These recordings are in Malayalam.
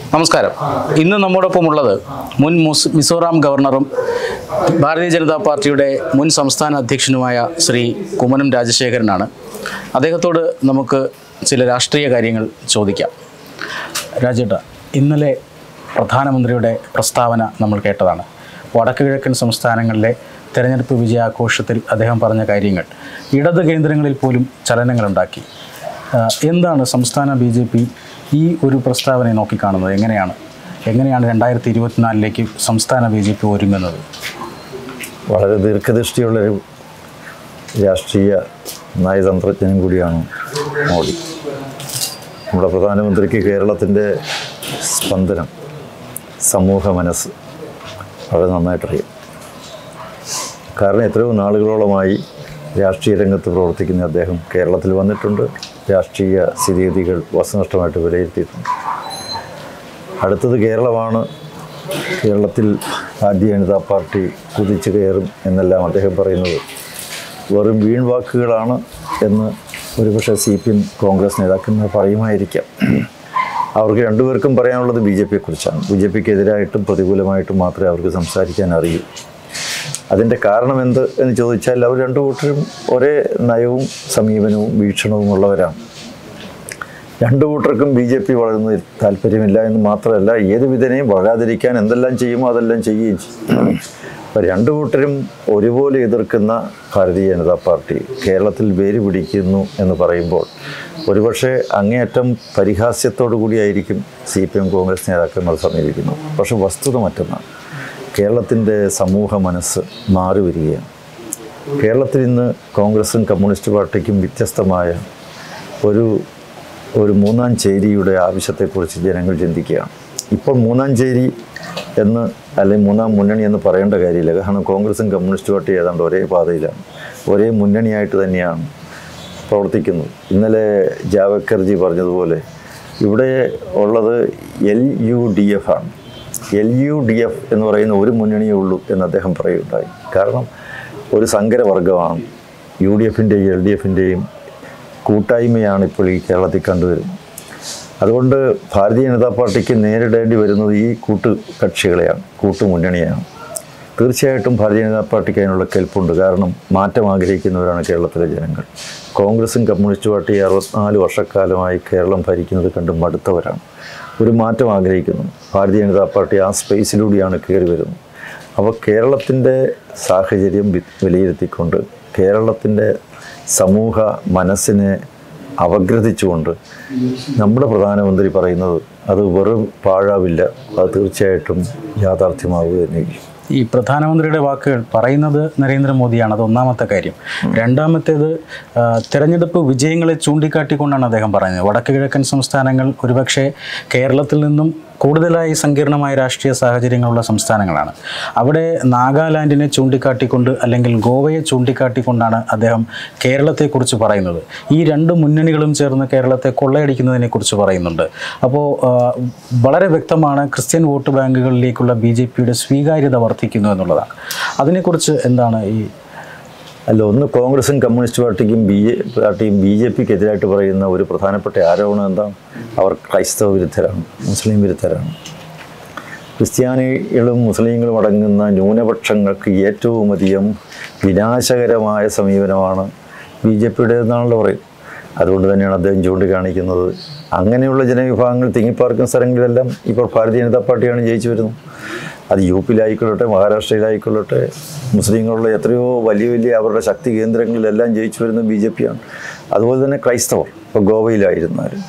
നമസ്കാരം ഇന്ന് നമ്മോടൊപ്പം ഉള്ളത് മുൻ മുസ് മിസോറാം ഗവർണറും ഭാരതീയ ജനതാ പാർട്ടിയുടെ മുൻ സംസ്ഥാന അധ്യക്ഷനുമായ ശ്രീ കുമ്മനം രാജശേഖരനാണ് അദ്ദേഹത്തോട് നമുക്ക് ചില രാഷ്ട്രീയ കാര്യങ്ങൾ ചോദിക്കാം രാജേട്ട ഇന്നലെ പ്രധാനമന്ത്രിയുടെ പ്രസ്താവന നമ്മൾ കേട്ടതാണ് വടക്ക് കിഴക്കൻ സംസ്ഥാനങ്ങളിലെ തെരഞ്ഞെടുപ്പ് വിജയാഘോഷത്തിൽ അദ്ദേഹം പറഞ്ഞ കാര്യങ്ങൾ ഇടത് കേന്ദ്രങ്ങളിൽ പോലും ചലനങ്ങളുണ്ടാക്കി ആ, എന്താണ് സംസ്ഥാന ബി ജെ പി ഈ ഒരു പ്രസ്താവനയെ നോക്കിക്കാണുന്നത് എങ്ങനെയാണ് എങ്ങനെയാണ് രണ്ടായിരത്തി ഇരുപത്തിനാലിലേക്ക് സംസ്ഥാന ബി ജെ പി ഒരുങ്ങുന്നത് വളരെ ദീർഘദൃഷ്ടിയുള്ളൊരു രാഷ്ട്രീയ നയതന്ത്രജ്ഞനും കൂടിയാണ് മോഡി നമ്മുടെ പ്രധാനമന്ത്രിക്ക് കേരളത്തിൻ്റെ സ്പന്ദനം സമൂഹ മനസ്സ് വളരെ നന്നായിട്ടറിയാം കാരണം എത്രയോ നാളുകളോളമായി രാഷ്ട്രീയ രംഗത്ത് പ്രവർത്തിക്കുന്ന അദ്ദേഹം കേരളത്തിൽ വന്നിട്ടുണ്ട് രാഷ്ട്രീയ സ്ഥിതിഗതികൾ വസ്തുനിഷ്ഠമായിട്ട് വിലയിരുത്തിയിട്ടുണ്ട് അടുത്തത് കേരളമാണ് കേരളത്തിൽ ഭാരതീയ ജനതാ പാർട്ടി കുതിച്ചു കയറും എന്നെല്ലാം അദ്ദേഹം പറയുന്നത് വെറും വീൺ വാക്കുകളാണ് എന്ന് ഒരുപക്ഷെ സി പി എം കോൺഗ്രസ് നേതാക്കന്മാർ പറയുമായിരിക്കാം അവർക്ക് രണ്ടുപേർക്കും പറയാനുള്ളത് ബി ജെ പിയെക്കുറിച്ചാണ് ബി ജെ പിക്ക് എതിരായിട്ടും പ്രതികൂലമായിട്ടും മാത്രമേ അവർക്ക് സംസാരിക്കാൻ അറിയൂ അതിൻ്റെ കാരണം എന്ത് എന്ന് ചോദിച്ചാൽ അവർ രണ്ടു കൂട്ടരും ഒരേ നയവും സമീപനവും വീക്ഷണവും ഉള്ളവരാണ് രണ്ടു കൂട്ടർക്കും ബി ജെ പി വളരുന്നതിൽ താല്പര്യമില്ല എന്ന് മാത്രമല്ല ഏത് വിധനെയും വളരാതിരിക്കാൻ എന്തെല്ലാം ചെയ്യുമോ അതെല്ലാം ചെയ്യുകയും ചെയ്യും അപ്പം രണ്ടു കൂട്ടരും ഒരുപോലെ എതിർക്കുന്ന ഭാരതീയ ജനതാ പാർട്ടി കേരളത്തിൽ വേര് പിടിക്കുന്നു എന്ന് പറയുമ്പോൾ ഒരുപക്ഷെ അങ്ങേയറ്റം പരിഹാസ്യത്തോടു കൂടിയായിരിക്കും സി പി എം കോൺഗ്രസ് നേതാക്കന്മാർ സമീപിക്കുന്നത് പക്ഷെ വസ്തുത മറ്റൊന്നാണ് കേരളത്തിൻ്റെ സമൂഹ മനസ്സ് മാറി വരികയാണ് കേരളത്തിൽ ഇന്ന് കോൺഗ്രസും കമ്മ്യൂണിസ്റ്റ് പാർട്ടിക്കും വ്യത്യസ്തമായ ഒരു ഒരു മൂന്നാം ചേരിയുടെ ആവശ്യത്തെക്കുറിച്ച് ജനങ്ങൾ ചിന്തിക്കുകയാണ് ഇപ്പോൾ മൂന്നാം ചേരി എന്ന് അല്ലെങ്കിൽ മൂന്നാം മുന്നണി എന്ന് പറയേണ്ട കാര്യമില്ല കാരണം കോൺഗ്രസും കമ്മ്യൂണിസ്റ്റ് പാർട്ടി ഏതാണ്ട് ഒരേ പാതയിലാണ് ഒരേ മുന്നണിയായിട്ട് തന്നെയാണ് പ്രവർത്തിക്കുന്നത് ഇന്നലെ ജാവക്കർജി പറഞ്ഞതുപോലെ ഇവിടെ ഉള്ളത് എൽ യു ഡി എഫ് ആണ് എൽ യു ഡി എഫ് എന്ന് പറയുന്ന ഒരു മുന്നണിയേ ഉള്ളൂ എന്ന് അദ്ദേഹം പറയുകയുണ്ടായി കാരണം ഒരു സങ്കരവർഗമാണ് യു ഡി എഫിൻ്റെയും എൽ ഡി എഫിൻ്റെയും കൂട്ടായ്മയാണ് ഇപ്പോൾ ഈ കേരളത്തിൽ കണ്ടുവരുന്നത് അതുകൊണ്ട് ഭാരതീയ ജനതാ പാർട്ടിക്ക് നേരിടേണ്ടി വരുന്നത് ഈ കൂട്ടു കക്ഷികളെയാണ് കൂട്ടുമുന്നണിയാണ് തീർച്ചയായിട്ടും ഭാരതീയ ജനതാ പാർട്ടിക്ക് അതിനുള്ള കെൽപ്പുണ്ട് കാരണം മാറ്റം ആഗ്രഹിക്കുന്നവരാണ് കേരളത്തിലെ ജനങ്ങൾ കോൺഗ്രസും കമ്മ്യൂണിസ്റ്റ് പാർട്ടി അറുപത്തിനാല് വർഷക്കാലമായി കേരളം ഭരിക്കുന്നത് കണ്ട് മടുത്തവരാണ് ഒരു മാറ്റം ആഗ്രഹിക്കുന്നു ഭാരതീയ ജനതാ പാർട്ടി ആ സ്പേസിലൂടെയാണ് കയറി വരുന്നത് അപ്പോൾ കേരളത്തിൻ്റെ സാഹചര്യം വി- വിലയിരുത്തിക്കൊണ്ട് കേരളത്തിൻ്റെ സമൂഹ മനസ്സിനെ അപഗ്രഥിച്ചുകൊണ്ട് നമ്മുടെ പ്രധാനമന്ത്രി പറയുന്നത് അത് വെറും പാഴാവില്ല അത് തീർച്ചയായിട്ടും യാഥാർത്ഥ്യമാവുക തന്നെ ചെയ്യും. ഈ പ്രധാനമന്ത്രിയുടെ വാക്കുകൾ പറയുന്നത് നരേന്ദ്രമോദിയാണ് അത് ഒന്നാമത്തെ കാര്യം രണ്ടാമത്തേത് ആ, തെരഞ്ഞെടുപ്പ് വിജയങ്ങളെ ചൂണ്ടിക്കാട്ടിക്കൊണ്ടാണ് അദ്ദേഹം പറഞ്ഞത് വടക്ക് കിഴക്കൻ സംസ്ഥാനങ്ങൾ ഒരുപക്ഷെ കേരളത്തിൽ നിന്നും കൂടുതലായി സങ്കീർണമായ രാഷ്ട്രീയ സാഹചര്യങ്ങളുള്ള സംസ്ഥാനങ്ങളാണ് അവിടെ നാഗാലാൻഡിനെ ചൂണ്ടിക്കാട്ടിക്കൊണ്ട് അല്ലെങ്കിൽ ഗോവയെ ചൂണ്ടിക്കാട്ടിക്കൊണ്ടാണ് അദ്ദേഹം കേരളത്തെക്കുറിച്ച് പറയുന്നത് ഈ രണ്ട് മുന്നണികളും ചേർന്ന് കേരളത്തെ കൊള്ളയടിക്കുന്നതിനെക്കുറിച്ച് പറയുന്നുണ്ട് അപ്പോൾ ആ, വളരെ വ്യക്തമാണ് ക്രിസ്ത്യൻ വോട്ട് ബാങ്കുകളിലേക്കുള്ള ബി ജെ പിയുടെ സ്വീകാര്യത വർദ്ധിക്കുന്നു എന്നുള്ളതാണ് അതിനെക്കുറിച്ച് എന്താണ് ഈ അല്ല ഒന്ന് കോൺഗ്രസും കമ്മ്യൂണിസ്റ്റ് പാർട്ടിക്കും ബി ജെ പാർട്ടിയും ബി ജെ പിക്ക് എതിരായിട്ട് പറയുന്ന ഒരു പ്രധാനപ്പെട്ട ആരോപണം എന്താണ് അവർ ക്രൈസ്തവ വിരുദ്ധരാണ് മുസ്ലിം വിരുദ്ധരാണ് ക്രിസ്ത്യാനികളും മുസ്ലിങ്ങളും അടങ്ങുന്ന ന്യൂനപക്ഷങ്ങൾക്ക് ഏറ്റവും അധികം വിനാശകരമായ സമീപനമാണ് ബി ജെ പിയുടെ എന്നാണല്ലോ പറയും അതുകൊണ്ട് തന്നെയാണ് അദ്ദേഹം ചൂണ്ടിക്കാണിക്കുന്നത് അങ്ങനെയുള്ള ജനവിഭാഗങ്ങൾ തിങ്ങിപ്പാർക്കുന്ന സ്ഥലങ്ങളിലെല്ലാം ഇപ്പോൾ ഭാരതീയ ജനതാ പാർട്ടിയാണ് ജയിച്ചു വരുന്നത് അത് യു പിയിലായിക്കൊള്ളട്ടെ മഹാരാഷ്ട്രയിലായിക്കൊള്ളട്ടെ മുസ്ലിങ്ങളുള്ള എത്രയോ വലിയ വലിയ അവരുടെ ശക്തി കേന്ദ്രങ്ങളിലെല്ലാം ജയിച്ചു വരുന്നത് ബി ജെ പിയാണ് അതുപോലെ തന്നെ ക്രൈസ്തവർ ഇപ്പോൾ ഗോവയിലായിരുന്നാലും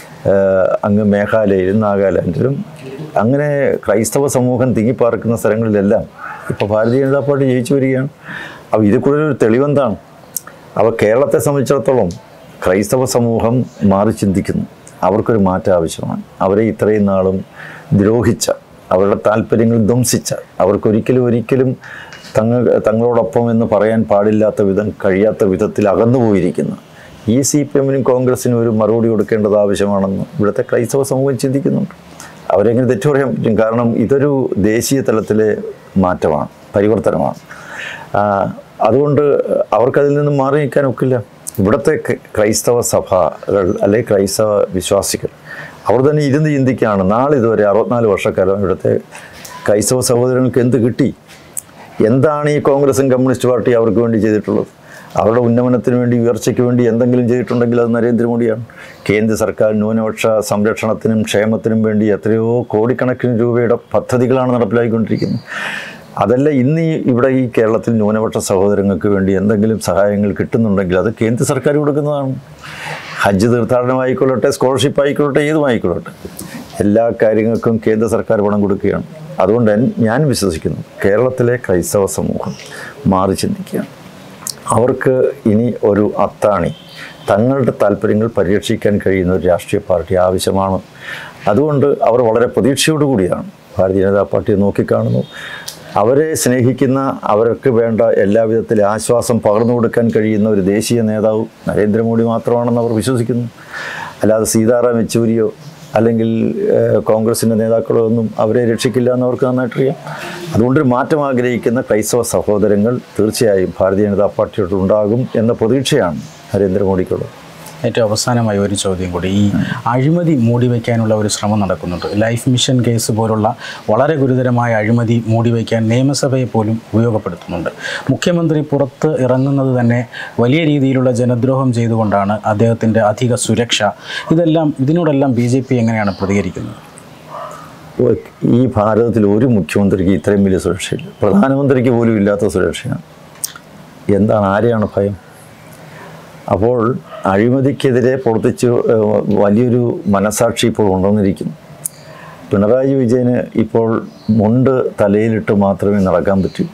ഏഹ് അങ്ങ് മേഘാലയയിലും നാഗാലാൻഡിലും അങ്ങനെ ക്രൈസ്തവ സമൂഹം തിങ്ങിപ്പാർക്കുന്ന സ്ഥലങ്ങളിലെല്ലാം ഇപ്പോൾ ഭാരതീയ ജനതാ പാർട്ടി ജയിച്ചു വരികയാണ് അപ്പോൾ ഇതിൽ കൂടുതൽ ഒരു തെളിവെന്താണ് അപ്പോൾ കേരളത്തെ സംബന്ധിച്ചിടത്തോളം ക്രൈസ്തവ സമൂഹം മാറി ചിന്തിക്കുന്നു അവർക്കൊരു മാറ്റം ആവശ്യമാണ് അവരെ ഇത്രയും നാളും ദ്രോഹിച്ച അവരുടെ താല്പര്യങ്ങൾ ധ്വംസിച്ച അവർക്കൊരിക്കലും ഒരിക്കലും തങ്ങ തങ്ങളോടൊപ്പം എന്ന് പറയാൻ പാടില്ലാത്ത വിധം കഴിയാത്ത വിധത്തിൽ അകന്നുപോയിരിക്കുന്ന ഈ സി പി എമ്മിനും കോൺഗ്രസിനും ഒരു മറുപടി കൊടുക്കേണ്ടത് ആവശ്യമാണെന്ന് ഇവിടുത്തെ ക്രൈസ്തവ സമൂഹം ചിന്തിക്കുന്നുണ്ട് അവരെങ്ങനെ തെറ്റു പറയാൻ പറ്റും കാരണം ഇതൊരു ദേശീയ തലത്തിലെ മാറ്റമാണ് പരിവർത്തനമാണ് ആ, അതുകൊണ്ട് അവർക്കതിൽ നിന്നും മാറി നിൽക്കാൻ ഒക്കില്ല ഇവിടുത്തെ ക- ക്രൈസ്തവ സഭകൾ അല്ലെങ്കിൽ ക്രൈസ്തവ വിശ്വാസികൾ അവർ തന്നെ ഇരുന്ന് ചിന്തിക്കുകയാണ് നാളെ ഇതുവരെ അറുപത്തിനാല് വർഷക്കാലം ഇവിടുത്തെ ക്രൈസ്തവ സഹോദരങ്ങൾക്ക് എന്ത് കിട്ടി എന്താണ് ഈ കോൺഗ്രസും കമ്മ്യൂണിസ്റ്റ് പാർട്ടി അവർക്ക് വേണ്ടി ചെയ്തിട്ടുള്ളത് അവരുടെ ഉന്നമനത്തിന് വേണ്ടി ഉയർച്ചയ്ക്ക് വേണ്ടി എന്തെങ്കിലും ചെയ്തിട്ടുണ്ടെങ്കിൽ അത് നരേന്ദ്രമോദിയാണ് കേന്ദ്ര സർക്കാർ ന്യൂനപക്ഷ സംരക്ഷണത്തിനും ക്ഷേമത്തിനും വേണ്ടി എത്രയോ കോടിക്കണക്കിന് രൂപയുടെ പദ്ധതികളാണ് നടപ്പിലാക്കിക്കൊണ്ടിരിക്കുന്നത് അതല്ല ഇന്ന് ഈ ഇവിടെ ഈ കേരളത്തിൽ ന്യൂനപക്ഷ സഹോദരങ്ങൾക്ക് വേണ്ടി എന്തെങ്കിലും സഹായങ്ങൾ കിട്ടുന്നുണ്ടെങ്കിൽ അത് കേന്ദ്ര സർക്കാർ കൊടുക്കുന്നതാണ് ഹജ്ജ് തീർത്ഥാടനമായിക്കൊള്ളട്ടെ സ്കോളർഷിപ്പ് ആയിക്കൊള്ളട്ടെ ഏതുമായിക്കൊള്ളട്ടെ എല്ലാ കാര്യങ്ങൾക്കും കേന്ദ്ര സർക്കാർ പണം കൊടുക്കുകയാണ് അതുകൊണ്ട് എൻ- ഞാൻ വിശ്വസിക്കുന്നു കേരളത്തിലെ ക്രൈസ്തവ സമൂഹം മാറി ചിന്തിക്കുകയാണ് അവർക്ക് ഇനി ഒരു അത്താണി തങ്ങളുടെ താല്പര്യങ്ങൾ പരിരക്ഷിക്കാൻ കഴിയുന്ന ഒരു രാഷ്ട്രീയ പാർട്ടി ആവശ്യമാണ് അതുകൊണ്ട് അവർ വളരെ പ്രതീക്ഷയോടുകൂടിയാണ് ഭാരതീയ ജനതാ പാർട്ടിയെ നോക്കിക്കാണുന്നു അവരെ സ്നേഹിക്കുന്ന അവർക്ക് വേണ്ട എല്ലാവിധത്തിൽ ആശ്വാസം പകർന്നു കൊടുക്കാൻ കഴിയുന്ന ഒരു ദേശീയ നേതാവ് നരേന്ദ്രമോദി മാത്രമാണെന്ന് അവർ വിശ്വസിക്കുന്നു അല്ലാതെ സീതാറാം യെച്ചൂരിയോ അല്ലെങ്കിൽ ഏഹ്, കോൺഗ്രസിൻ്റെ നേതാക്കളോ ഒന്നും അവരെ രക്ഷിക്കില്ല എന്ന് അവർക്ക് നന്നായിട്ടറിയാം അതുകൊണ്ടൊരു മാറ്റം ആഗ്രഹിക്കുന്ന ക്രൈസ്തവ സഹോദരങ്ങൾ തീർച്ചയായും ഭാരതീയ ജനതാ പാർട്ടിയോട് ഉണ്ടാകും എന്ന പ്രതീക്ഷയാണ് നരേന്ദ്രമോദിക്കുള്ളത് ഏറ്റവും അവസാനമായി ഒരു ചോദ്യം കൂടി ഈ അഴിമതി മൂടിവെക്കാനുള്ള ഒരു ശ്രമം നടക്കുന്നുണ്ട് ലൈഫ് മിഷൻ കേസ് പോലുള്ള വളരെ ഗുരുതരമായ അഴിമതി മൂടിവെക്കാൻ നിയമസഭയെ പോലും ഉപയോഗപ്പെടുത്തുന്നുണ്ട് മുഖ്യമന്ത്രി പുറത്ത് ഇറങ്ങുന്നത് തന്നെ വലിയ രീതിയിലുള്ള ജനദ്രോഹം ചെയ്തുകൊണ്ടാണ് അദ്ദേഹത്തിൻ്റെ അധിക സുരക്ഷ ഇതെല്ലാം ഇതിനോടെല്ലാം ബി ജെ പി എങ്ങനെയാണ് പ്രതികരിക്കുന്നത് ഒ- ഈ ഭാരതത്തിൽ ഒരു മുഖ്യമന്ത്രിക്ക് ഇത്രയും വലിയ സുരക്ഷയില്ല പ്രധാനമന്ത്രിക്ക് പോലും ഇല്ലാത്ത സുരക്ഷയാണ് എന്താണ് ആരെയാണ് ഭയം അപ്പോൾ അഴിമതിക്കെതിരെ പ്രവർത്തിച്ച് ഏഹ്, വലിയൊരു മനസാക്ഷി ഇപ്പോൾ ഉണ്ടെന്നിരിക്കുന്നു പിണറായി വിജയന് ഇപ്പോൾ മുണ്ട് തലയിലിട്ട് മാത്രമേ നടക്കാൻ പറ്റൂ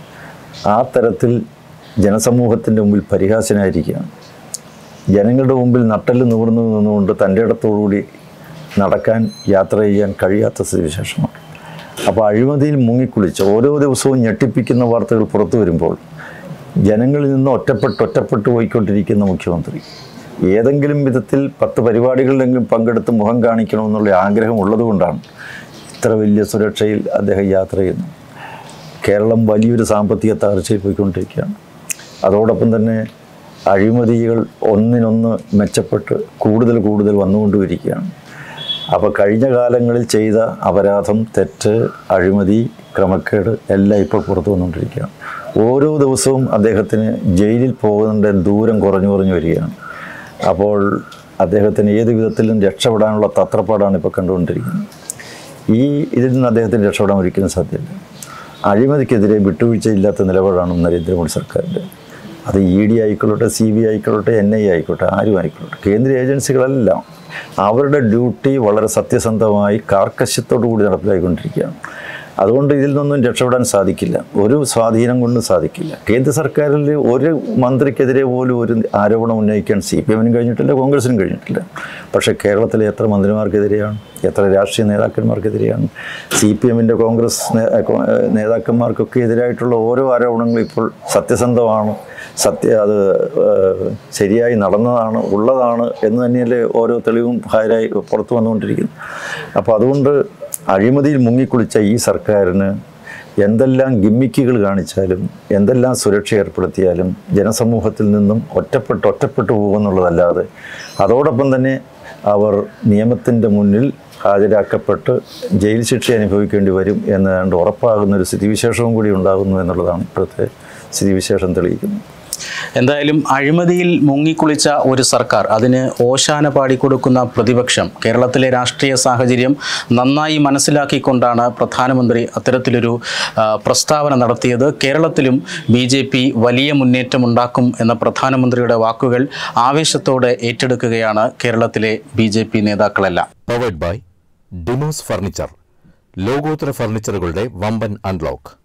ആ തരത്തിൽ ജനസമൂഹത്തിൻ്റെ മുമ്പിൽ പരിഹാസനായിരിക്കുകയാണ് ജനങ്ങളുടെ മുമ്പിൽ നട്ടല് നിവർന്നു നിന്നുകൊണ്ട് തൻ്റെ ഇടത്തോടുകൂടി നടക്കാൻ യാത്ര ചെയ്യാൻ കഴിയാത്ത സ്ഥിതിവിശേഷമാണ് അപ്പോൾ അഴിമതിയിൽ മുങ്ങിക്കുളിച്ച് ഓരോ ദിവസവും ഞെട്ടിപ്പിക്കുന്ന വാർത്തകൾ പുറത്തു വരുമ്പോൾ ജനങ്ങളിൽ നിന്ന് ഒറ്റപ്പെട്ട് ഒറ്റപ്പെട്ടു പോയിക്കൊണ്ടിരിക്കുന്ന മുഖ്യമന്ത്രി ഏതെങ്കിലും വിധത്തിൽ പത്ത് പരിപാടികളിലെങ്കിലും പങ്കെടുത്ത് മുഖം കാണിക്കണമെന്നുള്ള ആഗ്രഹം ഉള്ളതുകൊണ്ടാണ് ഇത്ര വലിയ സുരക്ഷയിൽ അദ്ദേഹം യാത്ര ചെയ്യുന്നത് കേരളം വലിയൊരു സാമ്പത്തിക തകർച്ചയിൽ പോയിക്കൊണ്ടിരിക്കുകയാണ് അതോടൊപ്പം തന്നെ അഴിമതികൾ ഒന്നിനൊന്ന് മെച്ചപ്പെട്ട് കൂടുതൽ കൂടുതൽ വന്നുകൊണ്ടിരിക്കുകയാണ് അപ്പോൾ കഴിഞ്ഞ കാലങ്ങളിൽ ചെയ്ത അപരാധം തെറ്റ് അഴിമതി ക്രമക്കേട് എല്ലാം ഇപ്പോൾ പുറത്തു വന്നുകൊണ്ടിരിക്കുകയാണ് ഓരോ ദിവസവും അദ്ദേഹത്തിന് ജയിലിൽ പോകുന്നതിൻ്റെ ദൂരം കുറഞ്ഞു കുറഞ്ഞു വരികയാണ് അപ്പോൾ അദ്ദേഹത്തിന് ഏത് വിധത്തിലും രക്ഷപ്പെടാനുള്ള തത്രപ്പാടാണ് ഇപ്പോൾ കണ്ടുകൊണ്ടിരിക്കുന്നത് ഈ ഇതിൽ നിന്ന് അദ്ദേഹത്തിന് രക്ഷപ്പെടാൻ ഒരിക്കലും സാധ്യമല്ല അഴിമതിക്കെതിരെ വിട്ടുവീഴ്ചയില്ലാത്ത നിലപാടാണ് നരേന്ദ്രമോദി സർക്കാരിൻ്റെ അത് ഇ ഡി ആയിക്കൊള്ളട്ടെ സി ബി ആയിക്കൊള്ളട്ടെ എൻ ഐ ആയിക്കോട്ടെ ആരും ആയിക്കോട്ടെ കേന്ദ്ര ഏജൻസികളെല്ലാം അവരുടെ ഡ്യൂട്ടി വളരെ സത്യസന്ധമായി കാർക്കശ്യത്തോടു കൂടി നടപ്പിലാക്കിക്കൊണ്ടിരിക്കുകയാണ് അതുകൊണ്ട് ഇതിൽ നിന്നും രക്ഷപ്പെടാൻ സാധിക്കില്ല ഒരു സ്വാധീനം കൊണ്ടും സാധിക്കില്ല കേന്ദ്ര സർക്കാരിൽ ഒരു മന്ത്രിക്കെതിരെ പോലും ഒരു ആരോപണം ഉന്നയിക്കാൻ സി പി എമ്മിനും കഴിഞ്ഞിട്ടില്ല കോൺഗ്രസിനും കഴിഞ്ഞിട്ടില്ല പക്ഷേ കേരളത്തിലെ എത്ര മന്ത്രിമാർക്കെതിരെയാണ് എത്ര രാഷ്ട്രീയ നേതാക്കന്മാർക്കെതിരെയാണ് സി പി എമ്മിൻ്റെ കോൺഗ്രസ് നേ- കോ- നേതാക്കന്മാർക്കൊക്കെ എതിരായിട്ടുള്ള ഓരോ ആരോപണങ്ങളും ഇപ്പോൾ സത്യസന്ധമാണ് സത്യ അത് ഏഹ്, ശരിയായി നടന്നതാണ് ഉള്ളതാണ് എന്ന് തന്നെയല്ലേ ഓരോ തെളിവും ഹാജരായി പുറത്തു വന്നുകൊണ്ടിരിക്കുന്നു അപ്പോൾ അതുകൊണ്ട് അഴിമതിയിൽ മുങ്ങിക്കുളിച്ച ഈ സർക്കാരിന് എന്തെല്ലാം ഗിമ്മിക്കുകൾ കാണിച്ചാലും എന്തെല്ലാം സുരക്ഷ ഏർപ്പെടുത്തിയാലും ജനസമൂഹത്തിൽ നിന്നും ഒറ്റപ്പെട്ട് ഒറ്റപ്പെട്ടു പോകുമെന്നുള്ളതല്ലാതെ അതോടൊപ്പം തന്നെ അവർ നിയമത്തിൻ്റെ മുന്നിൽ ഹാജരാക്കപ്പെട്ട് ജയിൽ ശിക്ഷ അനുഭവിക്കേണ്ടി വരും എന്നാണ്ട് ഉറപ്പാകുന്ന ഒരു സ്ഥിതിവിശേഷവും കൂടി ഉണ്ടാകുന്നു എന്നുള്ളതാണ് ഇപ്പോഴത്തെ സ്ഥിതിവിശേഷം തെളിയിക്കുന്നത് എന്തായാലും അഴിമതിയിൽ മുങ്ങിക്കുളിച്ച ഒരു സർക്കാർ അതിന് ഓശാന പാടിക്കൊടുക്കുന്ന പ്രതിപക്ഷം കേരളത്തിലെ രാഷ്ട്രീയ സാഹചര്യം നന്നായി മനസ്സിലാക്കിക്കൊണ്ടാണ് പ്രധാനമന്ത്രി അത്തരത്തിലൊരു ആ, പ്രസ്താവന നടത്തിയത് കേരളത്തിലും ബി ജെ പി വലിയ മുന്നേറ്റമുണ്ടാക്കും എന്ന പ്രധാനമന്ത്രിയുടെ വാക്കുകൾ ആവേശത്തോടെ ഏറ്റെടുക്കുകയാണ് കേരളത്തിലെ ബി ജെ പി നേതാക്കളെല്ലാം പവേഡ് ബൈ ഡിമോസ് ഫർണിച്ചർ ലോകോത്തര ഫർണിച്ചറുകളുടെ വമ്പൻ അൺലോക്ക്